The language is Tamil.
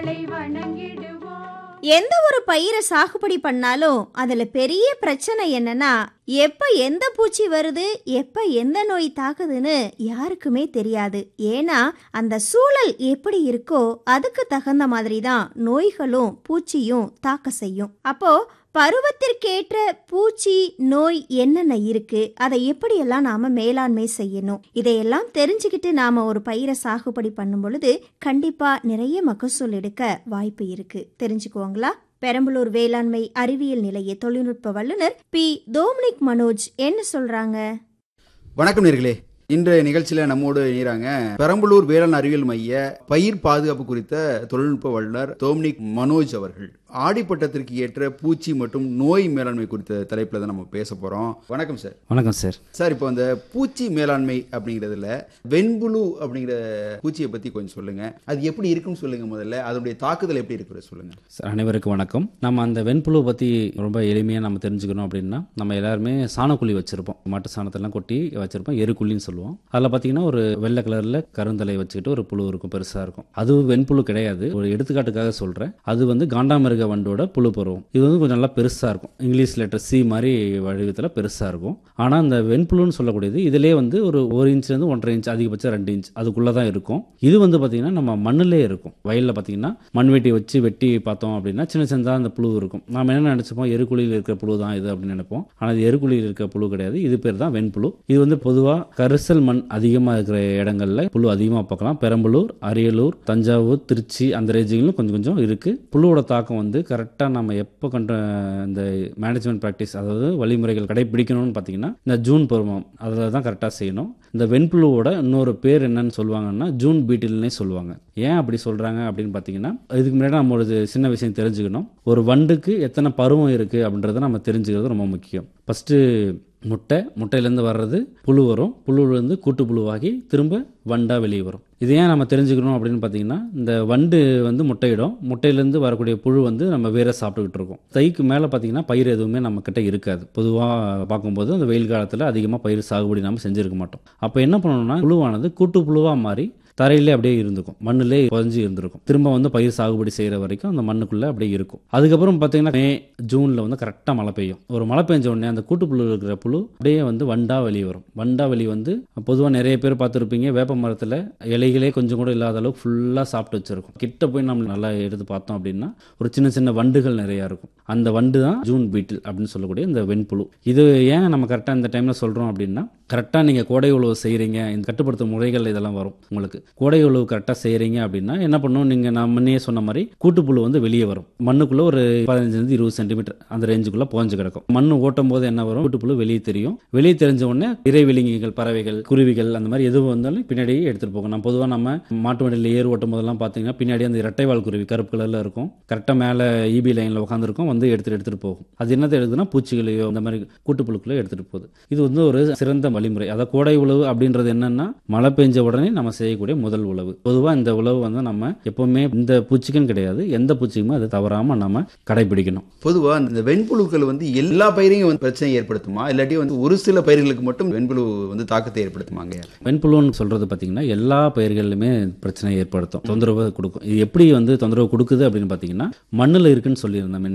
உங்களை வணங்கிடுவோம் எந்த ஒரு பயிரை சாகுபடி பண்ணாலும் அதுல பெரிய பிரச்சனை என்னன்னா எப்ப எந்த பூச்சி வருது எப்ப எந்த நோய் தாக்குதுன்னு யாருக்குமே தெரியாது ஏன்னா அந்த சூழல் எப்படி இருக்கோ அதுக்கு தகுந்த மாதிரி தான் நோய்களும் பூச்சியும் தாக்க செய்யும் அப்போ பருவத்திற்கேற்ற பூச்சி நோய் என்னென்ன இருக்கு அதை எப்படியெல்லாம் நாம மேலாண்மை செய்யணும் இதையெல்லாம் தெரிஞ்சுக்கிட்டு நாம ஒரு பயிரை சாகுபடி பண்ணும் பொழுது கண்டிப்பா நிறைய மகசூல் எடுக்க வாய்ப்பு இருக்கு தெரிஞ்சுக்குவாங்களா பெரம்பலூர் வேளாண்மை அறிவியல் நிலைய தொழில்நுட்ப வல்லுநர் பி டோமினிக் மனோஜ் என்ன சொல்றாங்க வணக்கம் நேர்களே இன்றைய நிகழ்ச்சியில நம்மோடு இணைகிறாங்க பெரம்பலூர் வேளாண் அறிவியல் மைய பயிர் பாதுகாப்பு குறித்த தொழில்நுட்ப வல்லுநர் டோம்னிக் மனோஜ் அவர்கள் ஆடிப்பட்டத்திற்கு ஏற்ற பூச்சி மற்றும் நோய் மேலாண்மை குறித்த தலைப்பில் தான் நம்ம பேச போறோம் வணக்கம் சார் வணக்கம் சார் சார் இப்போ அந்த பூச்சி மேலாண்மை அப்படிங்கிறதுல வெண்புழு அப்படிங்கிற பூச்சியை பத்தி கொஞ்சம் சொல்லுங்க அது எப்படி இருக்குன்னு சொல்லுங்க முதல்ல அதனுடைய தாக்குதல் எப்படி இருக்கிற சொல்லுங்க சார் அனைவருக்கும் வணக்கம் நம்ம அந்த வெண்புழு பற்றி ரொம்ப எளிமையாக நம்ம தெரிஞ்சுக்கணும் அப்படின்னா நம்ம எல்லாருமே சாணக்குழி வச்சுருப்போம் மாட்டு சாணத்தெல்லாம் கொட்டி வச்சுருப்போம் எருக்குழின்னு சொல்லுவோம் அதில் பார்த்தீங்கன்னா ஒரு வெள்ளை கலரில் கருந்தலை வச்சுக்கிட்டு ஒரு புழு இருக்கும் பெருசாக இருக்கும் அது வெண்புழு கிடையாது ஒரு எடுத்துக்காட்டுக்காக சொல்கிறேன் அது வந்து காண்டாமிருக வண்டோட புழு பருவம் இது வந்து கொஞ்சம் நல்லா பெருசாக இருக்கும் இங்கிலீஷ் லெட்டர் சி மாதிரி வடிவத்தில் பெருசாக இருக்கும் ஆனால் அந்த வெண்புழுன்னு சொல்லக்கூடியது இதிலே வந்து ஒரு ஒரு இன்ச்லேருந்து ஒன்றரை இன்ச் அதிகபட்சம் ரெண்டு இன்ச் அதுக்குள்ளே தான் இருக்கும் இது வந்து பார்த்திங்கன்னா நம்ம மண்ணிலே இருக்கும் வயலில் பார்த்தீங்கன்னா மண்வெட்டி வச்சு வெட்டி பார்த்தோம் அப்படின்னா சின்ன சின்னதாக அந்த புழு இருக்கும் நாம் என்ன நினச்சிப்போம் எருக்குழியில் இருக்கிற புழு தான் இது அப்படின்னு நினைப்போம் ஆனால் இது எருக்குழியில் இருக்கிற புழு கிடையாது இது பேர் தான் வெண்புழு இது வந்து பொதுவாக கரிசல் மண் அதிகமாக இருக்கிற இடங்கள்ல புழு அதிகமாக பார்க்கலாம் பெரம்பலூர் அரியலூர் தஞ்சாவூர் திருச்சி அந்த ரேஞ்சுகளும் கொஞ்சம் கொஞ்சம் இருக்குது புழுவோட தாக்கம் வந்து கரெக்டாக நம்ம எப்போ கண்ட இந்த மேனேஜ்மெண்ட் ப்ராக்டிஸ் அதாவது வழிமுறைகள் கடைபிடிக்கணும்னு பார்த்தீங்கன்னா இந்த ஜூன் பருவம் அதில் தான் கரெக்டாக செய்யணும் இந்த வெண்புழுவோட இன்னொரு பேர் என்னன்னு சொல்லுவாங்கன்னா ஜூன் பீட்டில்னே சொல்லுவாங்க ஏன் அப்படி சொல்கிறாங்க அப்படின்னு பார்த்தீங்கன்னா இதுக்கு முன்னாடி நம்ம ஒரு சின்ன விஷயம் தெரிஞ்சுக்கணும் ஒரு வண்டுக்கு எத்தனை பருவம் இருக்குது அப்படின்றத நம்ம தெரிஞ்சுக்கிறது ரொம்ப முக்கியம் ஃபஸ்ட்டு முட்டை முட்டையிலேருந்து வர்றது புழு வரும் புழுவிலேருந்து கூட்டு புழுவாகி திரும்ப வண்டாக வெளியே வரும் இது ஏன் நம்ம தெரிஞ்சுக்கணும் அப்படின்னு பார்த்தீங்கன்னா இந்த வண்டு வந்து முட்டையிடும் முட்டையிலேருந்து வரக்கூடிய புழு வந்து நம்ம வேற சாப்பிட்டுக்கிட்டு இருக்கோம் தைக்கு மேலே பார்த்தீங்கன்னா பயிர் எதுவுமே நம்ம கிட்ட இருக்காது பொதுவாக பார்க்கும்போது அந்த வெயில் காலத்தில் அதிகமாக பயிர் சாகுபடி நம்ம செஞ்சுருக்க மாட்டோம் அப்போ என்ன பண்ணணும்னா புழுவானது கூட்டு புழுவாக மாறி தரையிலே அப்படியே இருந்துக்கும் மண்ணிலே புதஞ்சு இருந்திருக்கும் திரும்ப வந்து பயிர் சாகுபடி செய்கிற வரைக்கும் அந்த மண்ணுக்குள்ளே அப்படியே இருக்கும் அதுக்கப்புறம் பார்த்தீங்கன்னா மே ஜூனில் வந்து கரெக்டாக மழை பெய்யும் ஒரு மழை பெஞ்ச உடனே அந்த கூட்டு புழு இருக்கிற புழு அப்படியே வந்து வண்டா வெளியே வரும் வண்டா வெளி வந்து பொதுவாக நிறைய பேர் பார்த்துருப்பீங்க வேப்ப மரத்தில் இலைகளே கொஞ்சம் கூட இல்லாத அளவுக்கு ஃபுல்லாக சாப்பிட்டு வச்சிருக்கும் கிட்ட போய் நம்ம நல்லா எடுத்து பார்த்தோம் அப்படின்னா ஒரு சின்ன சின்ன வண்டுகள் நிறையா இருக்கும் அந்த வண்டு தான் ஜூன் பீட்டில் அப்படின்னு சொல்லக்கூடிய இந்த வெண்புழு இது ஏன் நம்ம கரெக்டாக இந்த டைமில் சொல்கிறோம் அப்படின்னா கரெக்டாக நீங்கள் கோடை உழவு செய்கிறீங்க இந்த கட்டுப்படுத்தும் முறைகள் இதெல்லாம் வரும் உங்களுக்கு கோடை உழவு கரெக்டாக செய்கிறீங்க அப்படின்னா என்ன பண்ணும் நீங்கள் நான் முன்னே சொன்ன மாதிரி கூட்டுப்புழு வந்து வெளியே வரும் மண்ணுக்குள்ளே ஒரு பதினஞ்சுலேருந்து இருபது சென்டிமீட்டர் அந்த ரேஞ்சுக்குள்ளே புகஞ்சு கிடக்கும் மண் ஓட்டும் போது என்ன வரும் கூட்டுப்புழு வெளியே தெரியும் வெளியே தெரிஞ்ச உடனே இறைவிலங்கிகள் பறவைகள் குருவிகள் அந்த மாதிரி எதுவும் வந்தாலும் பின்னாடியே எடுத்துகிட்டு போகும் நம்ம பொதுவாக நம்ம மாட்டு வண்டியில் ஏர் ஓட்டும் போதெல்லாம் பார்த்தீங்கன்னா பின்னாடி அந்த இரட்டைவால் குருவி கருப்பு கலரில் இருக்கும் கரெக்டாக மேலே இபி லைனில் உட்காந்துருக்கும் வந்து எடுத்துகிட்டு எடுத்துகிட்டு போகும் அது என்னத்தை எடுக்குதுன்னா பூச்சிகளையோ அந்த மாதிரி கூட்டுப்புழுக்களையோ எடுத்துகிட்டு போகுது இது வந்து ஒரு சிறந்த வழிமுறை அதாவது கோடை உழவு அப்படின்றது என்னன்னா மழை பெஞ்ச உடனே நம்ம செய்யக்கூடிய முதல் உழவு பொதுவாக இந்த உழவு வந்து நம்ம எப்பவுமே இந்த பூச்சிக்கும் கிடையாது எந்த பூச்சிக்குமே அது தவறாமல் நம்ம கடைபிடிக்கணும் பொதுவா இந்த வெண்புழுக்கள் வந்து எல்லா பயிரையும் வந்து பிரச்சனை ஏற்படுத்துமா இல்லாட்டி வந்து ஒரு சில பயிர்களுக்கு மட்டும் வெண்புழு வந்து தாக்கத்தை ஏற்படுத்துமாங்க வெண்புழுன்னு சொல்றது பார்த்தீங்கன்னா எல்லா பயிர்களிலுமே பிரச்சனை ஏற்படுத்தும் தொந்தரவு கொடுக்கும் இது எப்படி வந்து தொந்தரவு கொடுக்குது அப்படின்னு பார்த்தீங்கன்னா மண்ணில் இருக்குன்னு சொல்லியிருந்தோம்